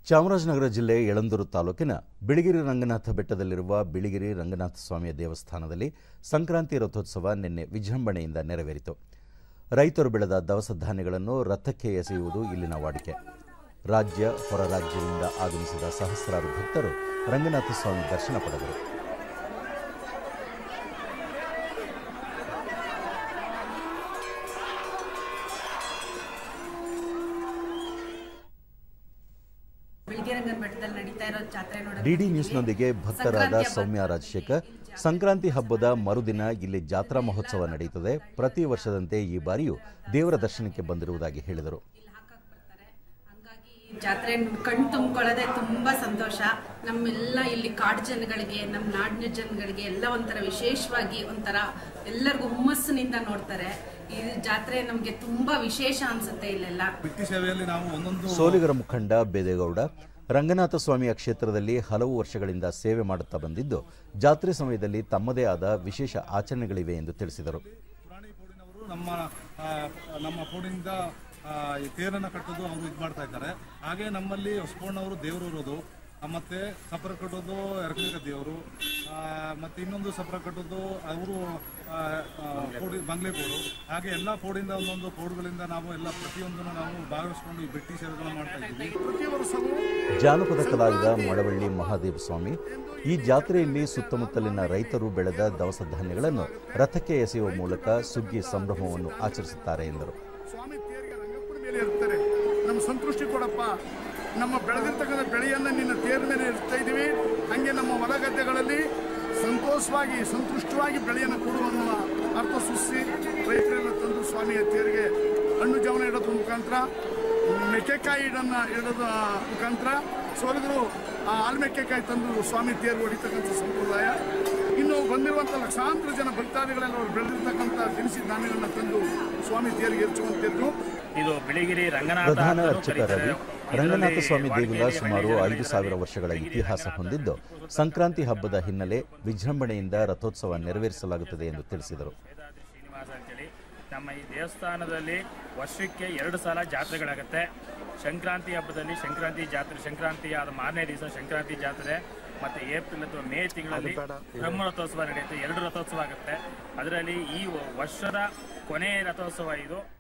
ಚಾಮರಾಜನಗರ ಜಿಲ್ಲೆ ಯಳಂದೂರು ತಾಲೂಕಿನ ಬಿಳಿಗಿರಿ ರಂಗನಾಥ ಬೆಟ್ಟದಲ್ಲಿರುವ ಬಿಳಿಗಿರಿ ರಂಗನಾಥ ಸ್ವಾಮಿಯ ದೇವಸ್ಥಾನದಲ್ಲಿ ಸಂಕ್ರಾಂತಿ ರಥೋತ್ಸವ ನಿನ್ನೆ ವಿಜೃಂಭಣೆಯಿಂದ ನೆರವೇರಿತು ರೈತರು ಬೆಳೆದ ದವಸ ಧಾನ್ಯಗಳನ್ನು ರಥಕ್ಕೆ ಎಸೆಯುವುದು ಇಲ್ಲಿನ ವಾಡಿಕೆ ರಾಜ್ಯ ಹೊರ ರಾಜ್ಯದಿಂದ ಆಗಮಿಸಿದ ಸಹಸ್ರಾರು ಭಕ್ತರು ರಂಗನಾಥ ಸ್ವಾಮಿ ದರ್ಶನ ಪಡೆದರು ಬಿಳಿಗಿರಂಗನ ಬೆಟ್ಟದಲ್ಲಿ ನಡೀತಾ ಇರೋ ಜಾತ್ರೆ ನೋಡೋಕೆ ಡಿಡಿ ನ್ಯೂಸ್ನೊಂದಿಗೆ ಭಕ್ತರಾದ ಸೌಮ್ಯ ರಾಜಶೇಖರ್ ಸಂಕ್ರಾಂತಿ ಹಬ್ಬದ ಮರುದಿನ ಇಲ್ಲಿ ಜಾತ್ರಾ ಮಹೋತ್ಸವ ನಡೆಯುತ್ತದೆ ಪ್ರತಿ ವರ್ಷದಂತೆ ಈ ಬಾರಿಯೂ ದೇವರ ದರ್ಶನಕ್ಕೆ ಬಂದಿರುವುದಾಗಿ ಹೇಳಿದರು ಇಲ್ಲಿ ಹಾಕಕ್ ಬರ್ತಾರೆ ಹಂಗಾಗಿ ಈ ಜಾತ್ರೆ ಕಣ್ ತುಂಬಿಕೊಳ್ಳೋದೇ ತುಂಬಾ ಸಂತೋಷ ನಮ್ಮೆಲ್ಲ ಇಲ್ಲಿ ಕಾಡು ಜನಗಳಿಗೆ ನಮ್ಮ ನಾಡಿನ ಜನಗಳಿಗೆ ಎಲ್ಲ ಒಂಥರ ವಿಶೇಷವಾಗಿ ಒಂಥರ ಎಲ್ಲರಿಗೂ ಹುಮ್ಮಸ್ಸಿನಿಂದ ನೋಡ್ತಾರೆ ಈ ಜಾತ್ರೆ ನಮಗೆ ತುಂಬಾ ವಿಶೇಷ ಅನ್ಸುತ್ತೆ ಇಲ್ಲೆಲ್ಲ ಬಿಟ್ಟಿ ಸೇವೆಯಲ್ಲಿ ನಾವು ಒಂದೊಂದು ಸೋಲಿಗರ ಮುಖಂಡ ಬೇದೇಗೌಡ ರಂಗನಾಥ ಸ್ವಾಮಿಯ ಕ್ಷೇತ್ರದಲ್ಲಿ ಹಲವು ವರ್ಷಗಳಿಂದ ಸೇವೆ ಮಾಡುತ್ತಾ ಬಂದಿದ್ದು ಜಾತ್ರೆ ಸಮಯದಲ್ಲಿ ತಮ್ಮದೇ ಆದ ವಿಶೇಷ ಆಚರಣೆಗಳಿವೆ ಎಂದು ತಿಳಿಸಿದರು ಪುರಾಣಿ ಪೋಡಿನವರು ನಮ್ಮ ಆ, ನಮ್ಮ ಪೋಡಿನಿಂದ ಆ, ಈ ತೇರನ್ನು ಕಟ್ಟೋದು ಅವರು ಇದು ಮಾಡ್ತಾ ಇದ್ದಾರೆ ಹಾಗೆ ನಮ್ಮಲ್ಲಿ ಹೊಸಪೋಣವರು ದೇವರು ಇರೋದು ಆ, ಮತ್ತೆ ಸಪ್ರ ಕಟ್ಟೋದು ಎರಕಲಿಕ ದೇವರು ಆ, ಮತ್ತೆ ಇನ್ನೊಂದು ಸಪ್ರ ಕಟ್ಟೋದು ಅವರು ಆ, ಆ, ಪೋಡಿ ಬಂಗ್ಲೆ ಪೋಡು ಹಾಗೆ ಎಲ್ಲ ಪೋಡಿಂದ ಒಂದೊಂದು ಪೋಡುಗಳಿಂದ ನಾವು ಎಲ್ಲ ಪ್ರತಿಯೊಂದನ್ನು ನಾವು ಭಾಗವಹಿಸ್ಕೊಂಡು ಈ ಬೆಟ್ಟಿ ಸೇವೆಗಳನ್ನು ಮಾಡ್ತಾ ಇದ್ದೀವಿ ಪ್ರತಿ ವರ್ಷವೂ ಜಾನಪದ ಕಲಾವಿದ ಮಳವಳ್ಳಿ ಮಹಾದೇವ ಸ್ವಾಮಿ ಈ ಜಾತ್ರೆಯಲ್ಲಿ ಸುತ್ತಮುತ್ತಲಿನ ರೈತರು ಬೆಳೆದ ದವಸ ಧಾನ್ಯಗಳನ್ನು ರಥಕ್ಕೆ ಎಸೆಯುವ ಮೂಲಕ ಸುಗ್ಗಿ ಸಂಭ್ರಮವನ್ನು ಆಚರಿಸುತ್ತಾರೆ ಎಂದರು ಸ್ವಾಮಿ ತೇರಿಗೆ ರಂಗಪ್ಪನ ಮೇಲೆ ಇರ್ತಾರೆ ನಮ್ಮ ಸಂತೃಷ್ಟಿ ಕೊಡಪ್ಪ ನಮ್ಮ ಬೆಳೆದಿರ್ತಕ್ಕಂಥ ಬೆಳೆಯನ್ನು ನಿನ್ನ ತೇರ ಮೇಲೆ ಇರ್ತಾ ಇದ್ದೀವಿ ಹಾಗೆ ನಮ್ಮ ಹೊಲ ಗದ್ದೆಗಳಲ್ಲಿ ಸಂತೋಷವಾಗಿ ಸಂತುಷ್ಟವಾಗಿ ಬೆಳೆಯನ್ನು ಕೊಡು ಅನ್ನುವ ಅರ್ಥ ಸೃಷ್ಟಿ ರೈತರೆಲ್ಲ ತಂದು ಸ್ವಾಮಿಯ ತೇರಿಗೆ ಹಣ್ಣು ಜವನ ಇಡೋದ್ರ ಮುಖಾಂತರ ಮೆಕ್ಕೆಕಾಯಿ ಇಡನ್ನ ಇಡೋದ ಮುಖಾಂತರ ಸೋಲಿಗರು ಆ ಆಲ್ಮೆಕ್ಕೆಕಾಯಿ ತಂದು ಸ್ವಾಮಿ ತೇರು ಹೊಡಿತಕ್ಕಂಥ ಸಂಪ್ರದಾಯ ಇನ್ನು ಬಂದಿರುವಂಥ ಲಕ್ಷಾಂತರ ಜನ ಭಕ್ತಾದಿಗಳೆಲ್ಲ ಅವರು ಬೆಳೆದಿರ್ತಕ್ಕಂಥ ದಿನಸಿ ಧಾನ್ಯಗಳನ್ನ ತಂದು ಸ್ವಾಮಿ ತೇರಿಗೆ ಎರಚುವಂತಿದ್ದು ಇದು ಬಿಳಿಗಿರಿ ರಂಗನಾಥ ಪ್ರಧಾನ ಅಂತಲೂ ಅರ್ಚಕ ಕರೀತಾರೆ. ರವಿ ಇದರಲ್ಲಿ ರಂಗನಾಥ ಸ್ವಾಮಿ ದೇಗುಲ ವಾಡಿಕೆಯಲ್ಲಿ ಸುಮಾರು ಹಳ್ಳಿ ಐದು ಸಾವಿರ ಜನಗಳಿಗೆ ವರ್ಷಗಳ ಬಿಳಿಗಿರಿ ಇತಿಹಾಸ ರಂಗನಾಥ ಹೊಂದಿದ್ದು ಮತ್ತು ಸಂಕ್ರಾಂತಿ ಹಬ್ಬದ ಹಿನ್ನೆಲೆ ವಿಜೃಂಭಣೆಯಿಂದ ರಥೋತ್ಸವ ನೆರವೇರಿಸಲಾಗುತ್ತದೆ ಎಂದು ತಿಳಿಸಿದರು ವೇದಾದ್ರಿ ಶ್ರೀನಿವಾಸ ಅಂತೇಳಿ ನಮ್ಮ ಈ ದೇವಸ್ಥಾನದಲ್ಲಿ ವರ್ಷಕ್ಕೆ ಎರಡು ಸಲ ಜಾತ್ರೆಗಳಾಗುತ್ತೆ ಸಂಕ್ರಾಂತಿ ಹಬ್ಬದಲ್ಲಿ ಸಂಕ್ರಾಂತಿ ಜಾತ್ರೆ ಸಂಕ್ರಾಂತಿ ಆದ ಮಾರನೇ ದಿವಸ ಸಂಕ್ರಾಂತಿ ಜಾತ್ರೆ ಮತ್ತು ಏಪ್ರಿಲ್ ಅಥವಾ ಮೇ ತಿಂಗಳಲ್ಲಿ ಬ್ರಹ್ಮ ರಥೋತ್ಸವ ನಡೆಯುತ್ತೆ ಎರಡು ರಥೋತ್ಸವ ಆಗುತ್ತೆ ಅದರಲ್ಲಿ ಈ ವರ್ಷದ ಕೊನೆಯ ರಥೋತ್ಸವ ಇದು